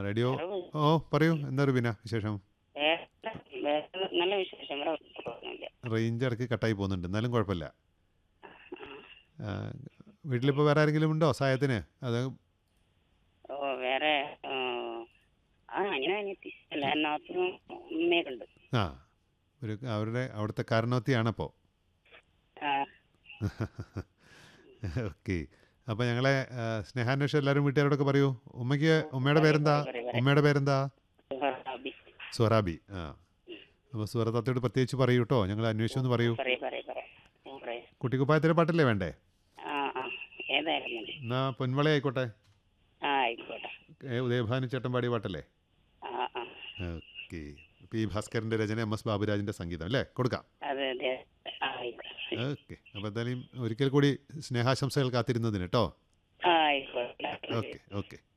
Radio അറിവ് ഓ പറയൂ എന്താ റുബീന വിശേഷം വേറെ വേറെ നല്ല വിശേഷം വേറെ കുഴപ്പമൊന്നുമില്ല റേഞ്ച് ഇടയ്ക്ക് കട്ടായി പോകുന്നുണ്ട് എന്നാലും കുഴപ്പമില്ല ആ, വീട്ടിലിപ്പോൾ വേറെ ആരെങ്കിലും ഉണ്ടോ സഹായത്തിന് അത് ഓ വേറെ ആ, ആ അങ്ങനെ അനിയത്തി അല്ല എന്നാത്തിനും ഉമ്മയൊക്കെ ഉണ്ട് ആ ഒരു അവരുടെ അവിടുത്തെ കാരണവത്തിയാണപ്പോൾ ആ ഓക്കെ അപ്പോൾ ഞങ്ങളെ ആ, സ്നേഹാന്വേഷണം എല്ലാവരും വീട്ടുകാരോടൊക്കെ പറയൂ ഉമ്മയ്ക്ക് ഉമ്മയുടെ പേരെന്താ പറയ്, പറയ്. ഉമ്മയുടെ പേരെന്താ സുഹറാബി. സുഹറാബി ആ അപ്പോൾ സുഹറത്താത്തയോട് പ്രത്യേകിച്ച് പറയൂ കേട്ടോ ഞങ്ങൾ അന്വേഷിച്ചെന്ന് പറയൂ പറയ് പറയ് പറയ് ഞാൻ പറയാം കുട്ടിക്കുപ്പായത്തിലെ പാട്ടല്ലേ വേണ്ടേ ആ ആ ഏതായാലും മതി എന്നാ പൊന്മള ആയിക്കോട്ടെ ആ ആയിക്കോട്ടെ ഏ, ഉദയഭാനു ചേട്ടൻ പാടിയ പാട്ടല്ലേ ആ ആ ഓക്കെ പി ഭാസ്കറിൻ്റെ രചന എം എസ് ബാബുരാജിൻ്റെ സംഗീതം അല്ലേ കൊടുക്കാം അതെ അതെ ആ, ആയിക്കോട്ടെ ഓക്കെ അപ്പോൾ എന്തായാലും ഒരിക്കൽ കൂടി സ്നേഹാശംസകൾ കാത്തിരുന്നതിന് കേട്ടോ ആ ആയിക്കോട്ടെ ഓക്കെ ഓക്കെ